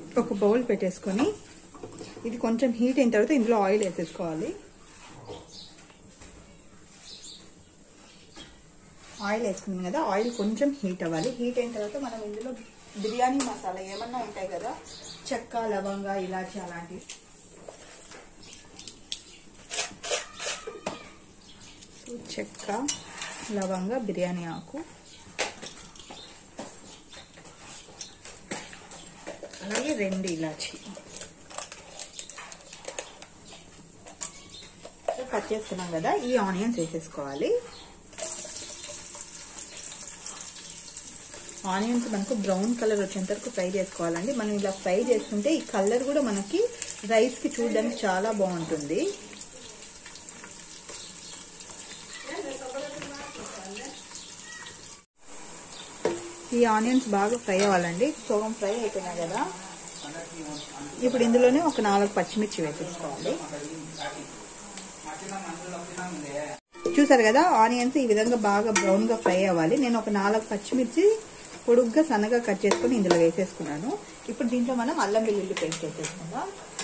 ఒక బౌల్ పెట్టేసుకొని ఇది కొంచెం హీట్ అయిన తర్వాత ఇందులో ఆయిల్ వేసేసుకోవాలి ఆయిల్ వేసుకున్నాం కదా ఆయిల్ కొంచెం హీట్ అవ్వాలి హీట్ అయిన తర్వాత మనం ఇందులో బిర్యానీ మసాలా ఏమన్నా ఉంటాయి కదా చెక్క లవంగా ఇలాచి అలాంటివి సో చెక్క లవంగా బిర్యానీ ఆకు అలాగే రెండు ఇలాచి కట్ చేస్తున్నాం కదా ఈ ఆనియన్స్ వేసేసుకోవాలి ఆనియన్స్ మనకు బ్రౌన్ కలర్ వచ్చేంత వరకు ఫ్రై చేసుకోవాలండి మనం ఇలా ఫ్రై చేసుకుంటే ఈ కలర్ కూడా మనకి రైస్కి చూడడానికి చాలా బాగుంటుంది ఈ ఆనియన్స్ బాగా ఫ్రై అవ్వాలండి సగం ఫ్రై అయిపోయినాయి కదా ఇప్పుడు ఇందులోనే ఒక నాలుగు పచ్చిమిర్చి వేసేసుకోవాలి చూసారు కదా ఆనియన్స్ ఈ విధంగా బాగా బ్రౌన్ గా ఫ్రై అవ్వాలి నేను ఒక నాలుగు పచ్చిమిర్చి పొడుగ్గా సన్నగా కట్ చేసుకుని ఇందులో వేసేసుకున్నాను ఇప్పుడు దీంట్లో మనం అల్లం వెల్లుల్లి పేస్ట్ వేసేసుకుందాం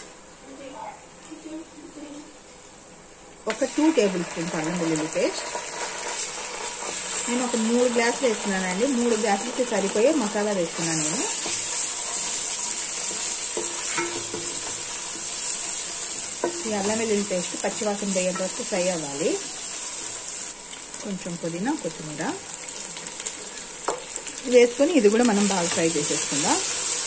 ఒక టూ టేబుల్ స్పూన్స్ అల్లం వెల్లుల్లి పేస్ట్ నేను ఒక మూడు గ్లాసులు వేస్తున్నానండి మూడు గ్లాసులకి సరిపోయే మసాలా వేస్తున్నాను నేను ఈ అల్లం వెల్లుల్లి పేస్ట్ పచ్చివాసన పోయేంత వరకు ఫ్రై అవ్వాలి కొంచెం పుదీనా కొత్తిమీర వేసుకొని ఇది కూడా మనం బాగా ఫ్రై చేసేసుకుందాం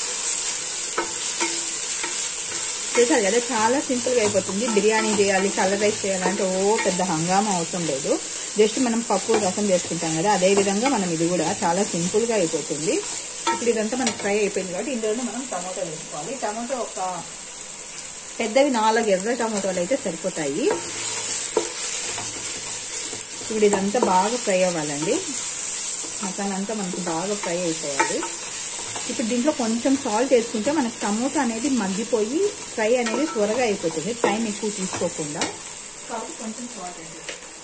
చేశారు కదా చాలా సింపుల్గా అయిపోతుంది బిర్యానీ చేయాలి కలర్ రైస్ చేయాలంటే ఓ పెద్ద హంగామా అవసరం లేదు జస్ట్ మనం పప్పు రసం చేసుకుంటాం కదా అదే విధంగా మనం ఇది కూడా చాలా సింపుల్గా అయిపోతుంది ఇప్పుడు ఇదంతా మనకి ఫ్రై అయిపోయింది కాబట్టి ఇందులో మనం టమాటో వేసుకోవాలి టమాటో ఒక పెద్దవి నాలుగు ఎర్ర టమాటోలు అయితే సరిపోతాయి ఇప్పుడు ఇదంతా బాగా ఫ్రై అవ్వాలండి మసాలా అంతా మనకి బాగా ఫ్రై అయిపోవాలి ఇప్పుడు దీంట్లో కొంచెం సాల్ట్ వేసుకుంటే మనకి టమోటా అనేది మగ్గిపోయి ఫ్రై అనేది త్వరగా అయిపోతుంది టైం ఎక్కువ తీసుకోకుండా కాబట్టి కొంచెం సాల్ట్ వేసి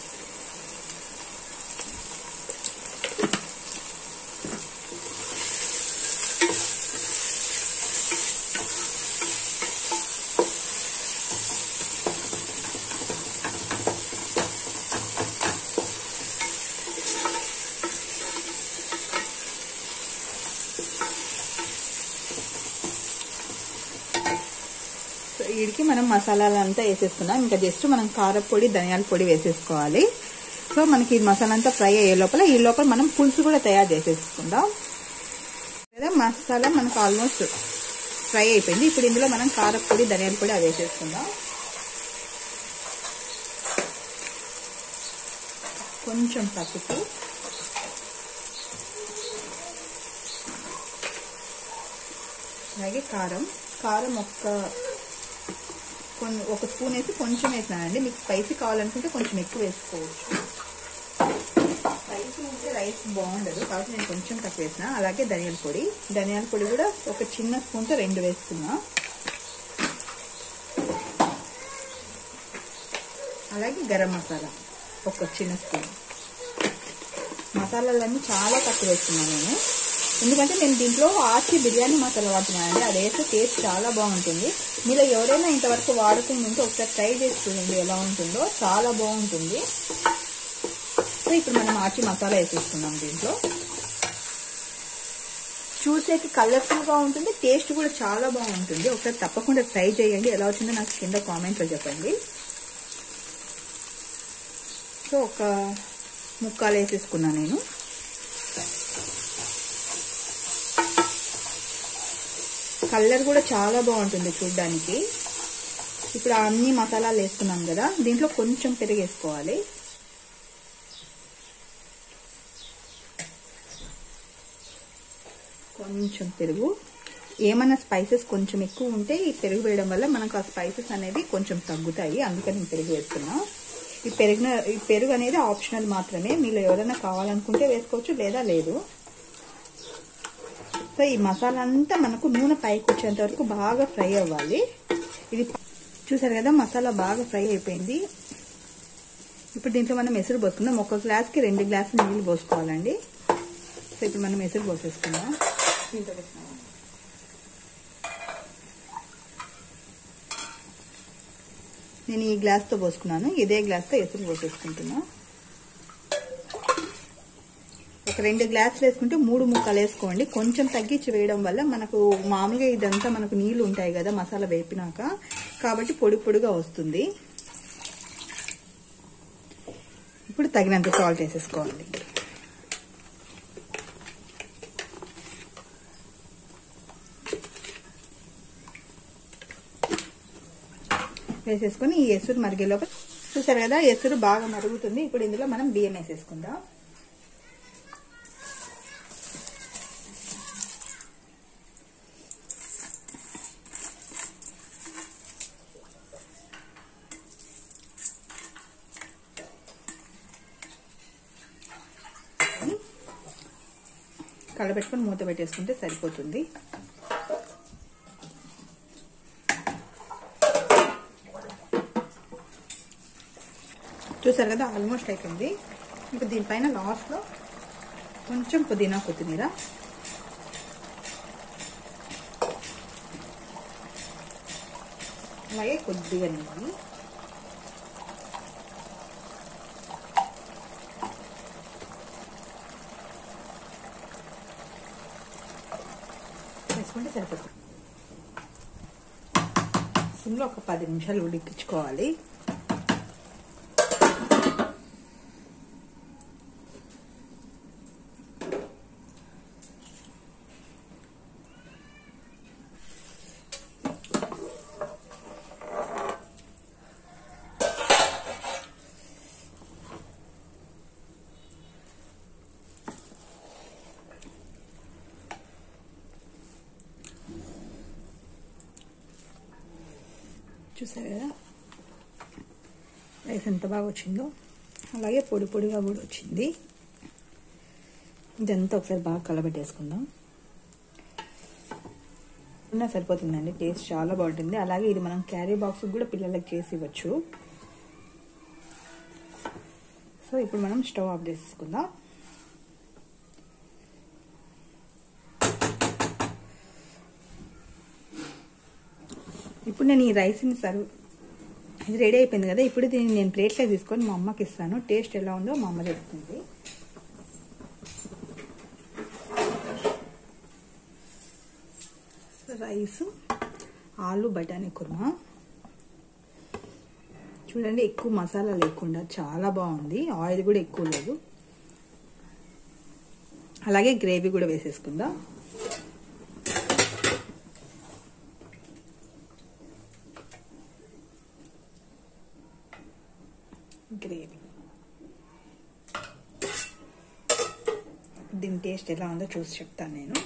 వీడికి మనం మసాలాలంతా వేసేసుకున్నాం ఇంకా జస్ట్ మనం కారపొడి ధనియాల పొడి వేసేసుకోవాలి సో మనకి ఈ మసాలా అంతా ఫ్రై అయ్యే లోపల ఈ లోపల మనం పులుసు కూడా తయారు చేసేసుకుందాం లేదా మసాలా మనకు ఆల్మోస్ట్ ఫ్రై అయిపోయింది ఇప్పుడు ఇందులో మనం కారపొడి ధనియాల పొడి అవి వేసేసుకుందాం కొంచెం పసుపు అలాగే కారం కారం ఒక్క కొన్ని ఒక స్పూన్ వేసి కొంచెం వేసినానండి మీకు స్పైసీ కావాలనుకుంటే కొంచెం ఎక్కువ వేసుకోవచ్చు స్పైసీ ఉంటే రైస్ బాగుండదు కాబట్టి నేను కొంచెం తక్కువ వేసిన అలాగే ధనియాల పొడి ధనియాల పొడి కూడా ఒక చిన్న స్పూన్తో రెండు వేసుకున్నా అలాగే గరం మసాలా ఒక చిన్న స్పూన్ మసాలాలన్నీ చాలా తక్కువ వేస్తున్నాను నేను ఎందుకంటే నేను దీంట్లో ఆచి బిర్యానీ మసాలా వాడుతున్నానండి అది వేస్తే టేస్ట్ చాలా బాగుంటుంది మీలో ఎవరైనా ఇంతవరకు వాడుతుంది ఉంటే ఒకసారి ట్రై చేసి చూడండి ఎలా ఉంటుందో చాలా బాగుంటుంది సో ఇప్పుడు మనం ఆచి మసాలా వేసేస్తున్నాం దీంట్లో చూసేకి కలర్ఫుల్గా ఉంటుంది టేస్ట్ కూడా చాలా బాగుంటుంది ఒకసారి తప్పకుండా ట్రై చేయండి ఎలా వచ్చిందో నాకు కింద కామెంట్లో చెప్పండి సో ఒక ముక్కాలు వేసేసుకున్నాను నేను కలర్ కూడా చాలా బాగుంటుంది చూడ్డానికి ఇప్పుడు అన్ని మసాలాలు వేసుకున్నాం కదా దీంట్లో కొంచెం పెరుగు వేసుకోవాలి కొంచెం పెరుగు ఏమైనా స్పైసెస్ కొంచెం ఎక్కువ ఉంటే ఈ పెరుగు వేయడం వల్ల మనకు ఆ స్పైసెస్ అనేది కొంచెం తగ్గుతాయి అందుకని నేను పెరుగు వేస్తున్నా ఈ పెరుగు ఈ పెరుగు అనేది ఆప్షనల్ మాత్రమే మీరు ఎవరైనా కావాలనుకుంటే వేసుకోవచ్చు లేదా లేదు సో ఈ మసాలా అంతా మనకు నూనె పైకి వచ్చేంత వరకు బాగా ఫ్రై అవ్వాలి ఇది చూసారు కదా మసాలా బాగా ఫ్రై అయిపోయింది ఇప్పుడు దీంట్లో మనం ఎసురు పోసుకుందాం ఒక గ్లాస్కి రెండు గ్లాసులు నీళ్ళు పోసుకోవాలండి సో ఇప్పుడు మనం ఎసురు పోసేసుకుందాం దీంట్లో వేసుకుందాం నేను ఈ గ్లాస్తో పోసుకున్నాను ఇదే గ్లాస్తో ఎసురు పోసేసుకుంటున్నా ఒక రెండు గ్లాసులు వేసుకుంటే మూడు ముక్కలు వేసుకోండి కొంచెం తగ్గించి వేయడం వల్ల మనకు మామూలుగా ఇదంతా మనకు నీళ్లు ఉంటాయి కదా మసాలా వేపినాక కాబట్టి పొడి పొడిగా వస్తుంది ఇప్పుడు తగినంత సాల్ట్ వేసేసుకోవాలి వేసేసుకొని ఈ ఎసురు మరిగేలోపు చూసారు కదా ఎసురు బాగా మరుగుతుంది ఇప్పుడు ఇందులో మనం బియ్యం వేసేసుకుందాం కలబెట్టుకొని మూత పెట్టేసుకుంటే సరిపోతుంది చూసారు కదా ఆల్మోస్ట్ అయిపోయింది ఇంకా దీనిపైన లాస్ట్లో కొంచెం పుదీనా కొత్తిమీర అలాగే కొద్దిగా నెయ్యి వేసుకుంటే సరిపోతుంది సిమ్లో ఒక పది నిమిషాలు ఉడికించుకోవాలి చూసారు కదా రైస్ ఎంత బాగా వచ్చిందో అలాగే పొడి పొడిగా కూడా వచ్చింది ఇదంతా ఒకసారి బాగా కలబెట్టేసుకుందాం ఉన్నా సరిపోతుందండి టేస్ట్ చాలా బాగుంటుంది అలాగే ఇది మనం క్యారీ బాక్స్ కూడా పిల్లలకి చేసి ఇవ్వచ్చు సో ఇప్పుడు మనం స్టవ్ ఆఫ్ చేసుకుందాం ఇప్పుడు నేను ఈ రైస్ని సర్వ్ ఇది రెడీ అయిపోయింది కదా ఇప్పుడు దీన్ని నేను ప్లేట్లో తీసుకొని మా అమ్మకి ఇస్తాను టేస్ట్ ఎలా ఉందో మా అమ్మ చెప్తుంది రైస్ ఆలు బఠానీ కుర్మా చూడండి ఎక్కువ మసాలా లేకుండా చాలా బాగుంది ఆయిల్ కూడా ఎక్కువ లేదు అలాగే గ్రేవీ కూడా వేసేసుకుందాం గ్రేవీ దీని టేస్ట్ ఎలా ఉందో చూసి చెప్తాను నేను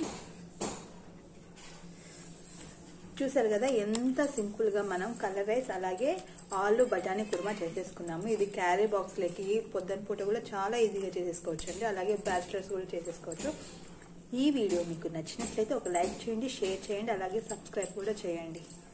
చూసారు కదా ఎంత సింపుల్గా మనం కలర్ రైస్ అలాగే ఆలు బఠానీ కుర్మా చేసేసుకున్నాము ఇది క్యారీ బాక్స్లోకి పొద్దున పూట కూడా చాలా ఈజీగా చేసేసుకోవచ్చు అండి అలాగే బ్యాచిలర్స్ కూడా చేసేసుకోవచ్చు ఈ వీడియో మీకు నచ్చినట్లయితే ఒక లైక్ చేయండి షేర్ చేయండి అలాగే సబ్స్క్రైబ్ కూడా చేయండి